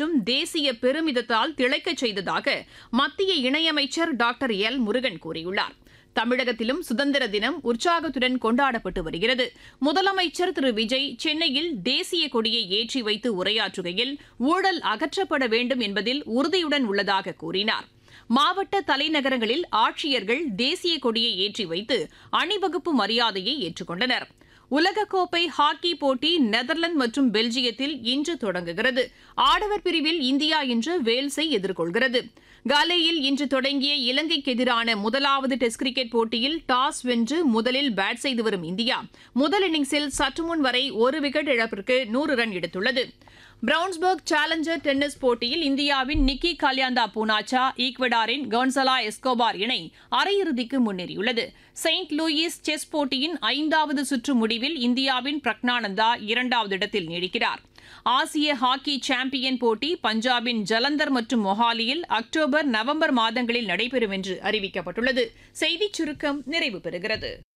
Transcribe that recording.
மற்றும் தேசிய பெருமிதத்தால் திளைக்கச் செய்ததாக மத்திய இணையமைச்சர் டாக்டர் எல் முருகன் கூறியுள்ளார் தமிழகத்திலும் சுதந்திர தினம் உற்சாகத்துடன் கொண்டாடப்பட்டு வருகிறது முதலமைச்சர் திரு விஜய் சென்னையில் தேசிய கொடியை ஏற்றி வைத்து உரையாற்றுகையில் ஊழல் அகற்றப்பட வேண்டும் என்பதில் உறுதியுடன் உள்ளதாக கூறினார் மாவட்ட தலைநகரங்களில் ஆட்சியர்கள் தேசிய கொடியை ஏற்றி வைத்து அணிவகுப்பு மரியாதையை ஏற்றுக்கொண்டனர் உலகக்கோப்பை ஹாக்கி போட்டி நெதர்லாந்து மற்றும் பெல்ஜியத்தில் இன்று தொடங்குகிறது ஆடவர் பிரிவில் இந்தியா இன்று வேல்ஸை எதிர்கொள்கிறது காலேயில் இன்று தொடங்கிய இலங்கைக்கு எதிரான முதலாவது டெஸ்ட் கிரிக்கெட் போட்டியில் டாஸ் வென்று முதலில் பேட் செய்து வரும் இந்தியா முதல் இன்னிங்ஸில் சற்று முன் வரை ஒரு விக்கெட் இழப்பிற்கு நூறு ரன் எடுத்துள்ளது பிரவுன்ஸ்பர்க் சேலஞ்சர் டென்னிஸ் போட்டியில் இந்தியாவின் நிக்கி கல்யாந்தா பூனாச்சா ஈக்வடாரின் கவுன்சலா எஸ்கோபார் இணை அரையிறுதிக்கு முன்னேறியுள்ளது செயின்ட் லூயிஸ் செஸ் போட்டியின் ஐந்தாவது சுற்று முடிவில் இந்தியாவின் பிரக்னானந்தா இரண்டாவது இடத்தில் நீடிக்கிறார் ஆசிய ஹாக்கி சாம்பியன் போட்டி பஞ்சாபின் ஜலந்தர் மற்றும் மொஹாலியில் அக்டோபர் நவம்பர் மாதங்களில் நடைபெறும் என்று அறிவிக்கப்பட்டுள்ளது செய்திச் சுருக்கம் நிறைவு பெறுகிறது